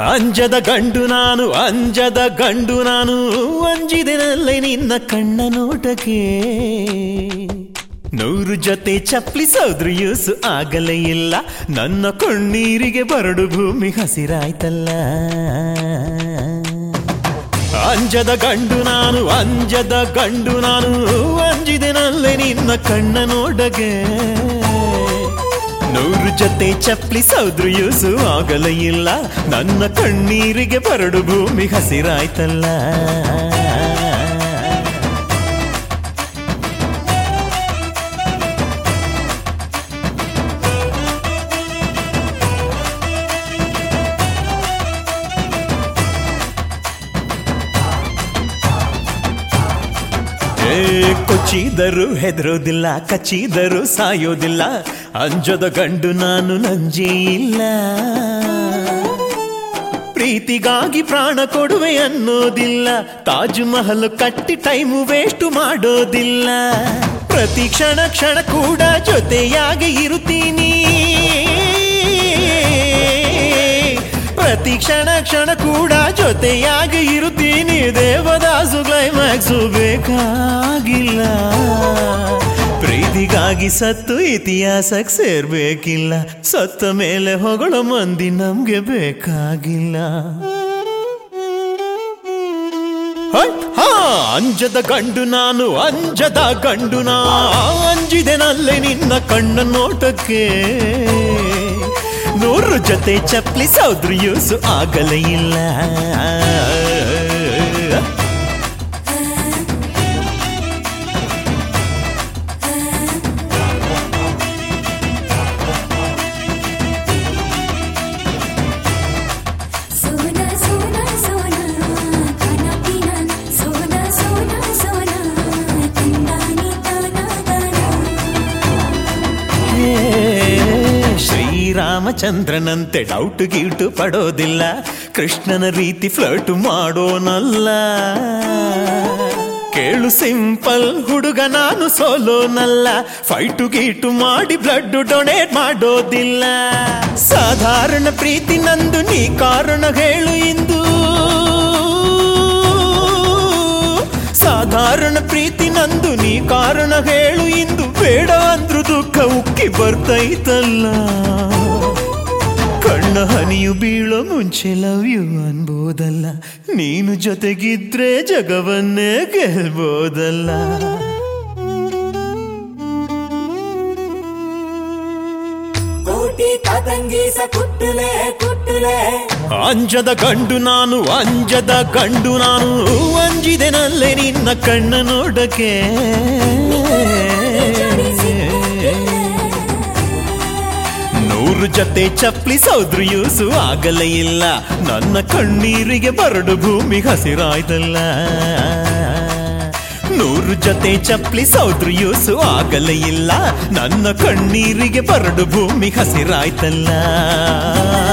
ಅಂಜದ ಗಂಡು ನಾನು ಅಂಜದ ಗಂಡು ನಾನು ಅಂಜಿದೆನಲ್ಲೇ ನಿನ್ನ ಕಣ್ಣ ನೋಟಕ್ಕೆ ನೂರು ಜೊತೆ ಚಪ್ಪಲಿಸೋದ್ರು ಯೂಸು ಆಗಲೇ ಇಲ್ಲ ನನ್ನ ಕಣ್ಣೀರಿಗೆ ಬರಡು ಭೂಮಿ ಹಸಿರಾಯ್ತಲ್ಲ ಅಂಜದ ಗಂಡು ನಾನು ಅಂಜದ ಗಂಡು ನಾನು ಅಂಜಿದೆನಲ್ಲೇ ನಿನ್ನ ಕಣ್ಣ ನೋಡಗೆ ನೂರು ಜೊತೆ ಚಪ್ಪಲಿಸೋದ್ರು ಯೂಸು ಆಗಲೇ ಇಲ್ಲ ನನ್ನ ಕಣ್ಣೀರಿಗೆ ಬರಡು ಭೂಮಿ ಹಸಿರಾಯ್ತಲ್ಲ ಏ ಕೊಚ್ಚಿದರು ಹೆದರೋದಿಲ್ಲ ಕಚ್ಚಿದರು ಸಾಯೋದಿಲ್ಲ ಅಂಜದ ಗಂಡು ನಾನು ನಂಜೇ ಇಲ್ಲ ಪ್ರೀತಿಗಾಗಿ ಪ್ರಾಣ ಕೊಡುವೆ ಅನ್ನೋದಿಲ್ಲ ತಾಜ್ ಮಹಲ್ ಕಟ್ಟಿ ಟೈಮು ವೇಸ್ಟ್ ಮಾಡೋದಿಲ್ಲ ಪ್ರತಿ ಕ್ಷಣ ಕ್ಷಣ ಕೂಡ ಜೊತೆಯಾಗಿ ಇರುತ್ತೀನಿ ಪ್ರತಿ ಕ್ಷಣ ಕ್ಷಣ ಕೂಡ ಜೊತೆಯಾಗಿ ಇರುತ್ತೀನಿ ದೇವದಾಸು ಕ್ಲೈಮ್ಯಾಕ್ಸು ಬೇಕಾಗಿಲ್ಲ ಪ್ರೀತಿಗಾಗಿ ಸತ್ತು ಇತಿಹಾಸಕ್ಕೆ ಸೇರ್ಬೇಕಿಲ್ಲ ಸತ್ತ ಮೇಲೆ ಹೊಗಳೋ ಮಂದಿ ನಮ್ಗೆ ಬೇಕಾಗಿಲ್ಲ ಹೈ, ಹಾ ಅಂಜದ ಗಂಡು ನಾನು ಅಂಜದ ಗಂಡು ನಾ ಅಂಜಿದೆನಲ್ಲೇ ನಿನ್ನ ಕಣ್ಣ ನೋಟಕ್ಕೆ ನೂರು ಜೊತೆ ಚಪ್ಪಲಿಸೋದ್ರು ಯೂಸು ಆಗಲೇ ಇಲ್ಲ ಸೋನಾ ಸೋನಾ ಸೋನಾ ಖಾನಾ ಪೀನಾ ಸೋನಾ ಸೋನಾ ಸೋನಾ ತಂದಾನಿ ತಾನಾ ತಾನಾ ಹೇ, ಶ್ರೀರಾಮಚಂದ್ರನಂತೆ ಡೌಟ್ ಗೀಟು ಪಡೋದಿಲ್ಲ ಕೃಷ್ಣನ ರೀತಿ ಫ್ಲರ್ಟ್ ಮಾಡೋನಲ್ಲ ಕೇಳು ಸಿಂಪಲ್ ಹುಡುಗ ನಾನು ಸೋಲೋನಲ್ಲ ಫೈಟು ಗೀಟು ಮಾಡಿ ಬ್ಲಡ್ ಡೊನೇಟ್ ಮಾಡೋದಿಲ್ಲ ಸಾಧಾರಣ ಪ್ರೀತಿ ನಂದು ನೀ ಕಾರಣ ಹೇಳು ಇಂದು ಸಾಧಾರಣ ಪ್ರೀತಿ ನಂದು ನೀ ಕಾರಣ ಹೇಳು ಇಂದು ಬೇಡ ಅಂದ್ರು ದುಃಖ ಉಕ್ಕಿ ಬರ್ತೈತಲ್ಲ ಕಣ್ಣ ಹನಿಯು ಬೀಳೋ ಮುಂಚೆ ಲವ್ ಯು ಅನ್ಬೋದಲ್ಲ ನೀನು ಜೊತೆಗಿದ್ರೆ ಜಗವನ್ನೇ ಗೆಲ್ಬೋದಲ್ಲ ಕೋಟಿ ತತಂಗೀಸ ಕುಟ್ಟುಲೆ ಕುಟ್ಟುಲೆ ಅಂಜದ ಗಂಡು ನಾನು ಅಂಜದ ಗಂಡು ನಾನು ಅಂಜಿದೆನಲ್ಲೇ ನಿನ್ನ ಕಣ್ಣ ನೋಡಕ್ಕೆ ನೂರು ಜೊತೆ ಚಪ್ಪಲಿಸೋದ್ರು ಯೂಸು ಆಗಲೇ ಇಲ್ಲ ನನ್ನ ಕಣ್ಣೀರಿಗೆ ಬರಡು ಭೂಮಿ ಹಸಿರಾಯ್ತಲ್ಲ ನೂರು ಜೊತೆ ಚಪ್ಪಲಿಸೋದ್ರು ಯೂಸು ಆಗಲೇ ಇಲ್ಲ ನನ್ನ ಕಣ್ಣೀರಿಗೆ ಬರಡು ಭೂಮಿ ಹಸಿರಾಯ್ತಲ್ಲ